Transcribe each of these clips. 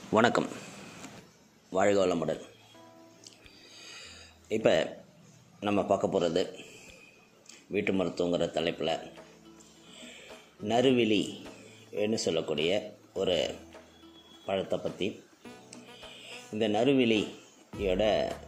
வணக்கம் வாழ்க வளமுடன் இப்போ நம்ம பார்க்க போகிறது வீட்டு மருத்துவங்கிற தலைப்பில் நறுவிலி என்று சொல்லக்கூடிய ஒரு பழத்தை பற்றி இந்த நறுவிலியோட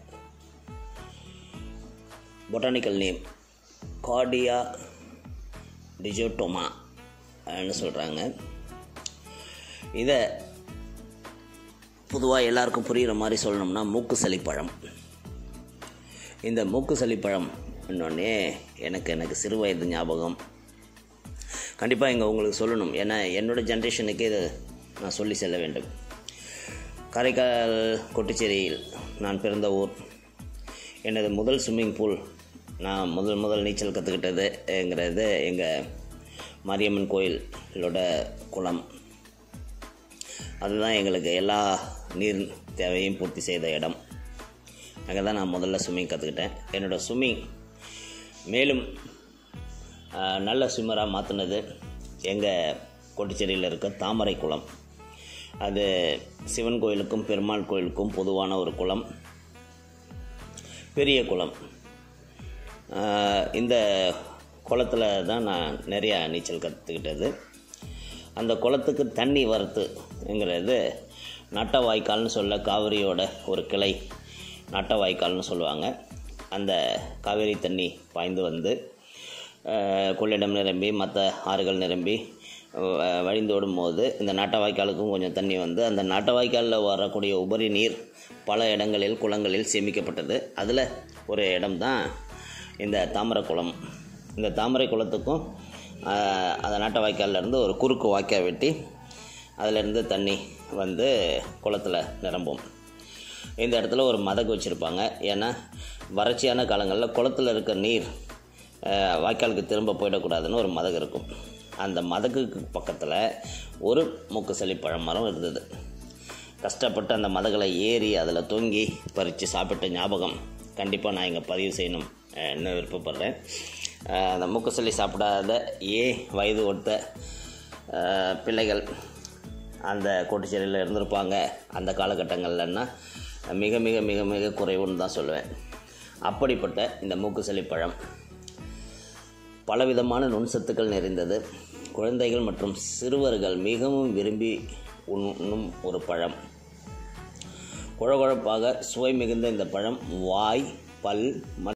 பொட்டானிக்கல் நேம் கார்டியா டிஜோட்டோமா ன்னு சொல்கிறாங்க இதை பொதுவாக எல்லாருக்கும் புரிகிற மாதிரி சொல்லணும்னா மூக்கு சளிப்பழம் இந்த மூக்கு சளிப்பழம் இன்னொன்னே எனக்கு எனக்கு சிறு வயது ஞாபகம் கண்டிப்பாக இங்கே உங்களுக்கு சொல்லணும் ஏன்னா என்னோடய ஜென்ரேஷனுக்கு இதை நான் சொல்லி செல்ல வேண்டும் காரைக்கால் கொட்டிச்சேரியில் நான் பிறந்த ஊர் எனது முதல் ஸ்விம்மிங் பூல் நான் முதல் முதல் நீச்சல் கற்றுக்கிட்டதுங்கிறது எங்கள் மாரியம்மன் கோயிலோட குளம் அதுதான் எங்களுக்கு எல்லா நீர் தேவையும் பூர்த்தி செய்த இடம் அங்கே தான் நான் முதல்ல ஸ்விம்மிங் கற்றுக்கிட்டேன் என்னோடய ஸ்விம்மிங் மேலும் ஆஹ், நல்ல ஸ்விம்மராக மாற்றினது எங்கள் கொட்டிச்சேரியில் இருக்க தாமரை குளம் அது சிவன் கோயிலுக்கும் பெருமாள் கோயிலுக்கும் பொதுவான ஒரு குளம் பெரிய குளம் ஆஹ், இந்த குளத்தில் தான் நான் நிறையா நீச்சல் கற்றுக்கிட்டது அந்த குளத்துக்கு தண்ணி வரத்துங்கிறது நட்ட வாய்க்கால்னு சொல்ல காவிரியோட ஒரு கிளை நட்ட வாய்க்கால்னு சொல்லுவாங்க அந்த காவிரி தண்ணி பாய்ந்து வந்து ஆஹ், கொள்ளிடம் நிரம்பி மற்ற ஆறுகள் நிரம்பி அஹ், வழிந்தோடும் போது இந்த நாட்ட வாய்க்காலுக்கும் கொஞ்சம் தண்ணி வந்து அந்த நாட்ட வாய்க்காலில் வரக்கூடிய உபரி நீர் பல இடங்களில் குளங்களில் சேமிக்கப்பட்டது அதில் ஒரு இடம்தான் இந்த தாமரை குளம் இந்த தாமரை குளத்துக்கும் ஆஹ், அந்த நாட்ட வாய்க்கால்ல இருந்து ஒரு குறுக்கு வாய்க்கால் வெட்டி அதிலிருந்து தண்ணி வந்து குளத்தில் நிரம்பும் இந்த இடத்துல ஒரு மதகு வச்சுருப்பாங்க ஏன்னா வறட்சியான காலங்களில் குளத்தில் இருக்க நீர் ஆஹ், வாய்க்காலுக்கு திரும்ப போயிடக்கூடாதுன்னு ஒரு மதகு இருக்கும் அந்த மதகுக்கு பக்கத்தில் ஒரு மூக்கு சளிப்பழம் மரம் இருந்தது கஷ்டப்பட்டு அந்த மதகளை ஏறி அதில் தொங்கி பறித்து சாப்பிட்ட ஞாபகம் கண்டிப்பாக நான் இங்கே பதிவு செய்யணும் அஹ், ன்னு விருப்பப்படுறேன் அஹ், அந்த மூக்கு சளி சாப்பிடாத ஏ வயது ஒத்த அஹ், பிள்ளைகள் அந்த கோட்டுச்சேரியில் இருந்திருப்பாங்க அந்த காலகட்டங்கள்லன்னா மிக மிக மிக மிக குறைவுன்னு தான் சொல்லுவேன் அப்படிப்பட்ட இந்த மூக்கு சளி பழம் பலவிதமான நுண்சத்துக்கள் நிறைந்தது குழந்தைகள் மற்றும் சிறுவர்கள் மிகவும் விரும்பி உண்ணும் ஒரு பழம் குழகுழப்பாக சுவை மிகுந்த இந்த பழம் வாய் பல்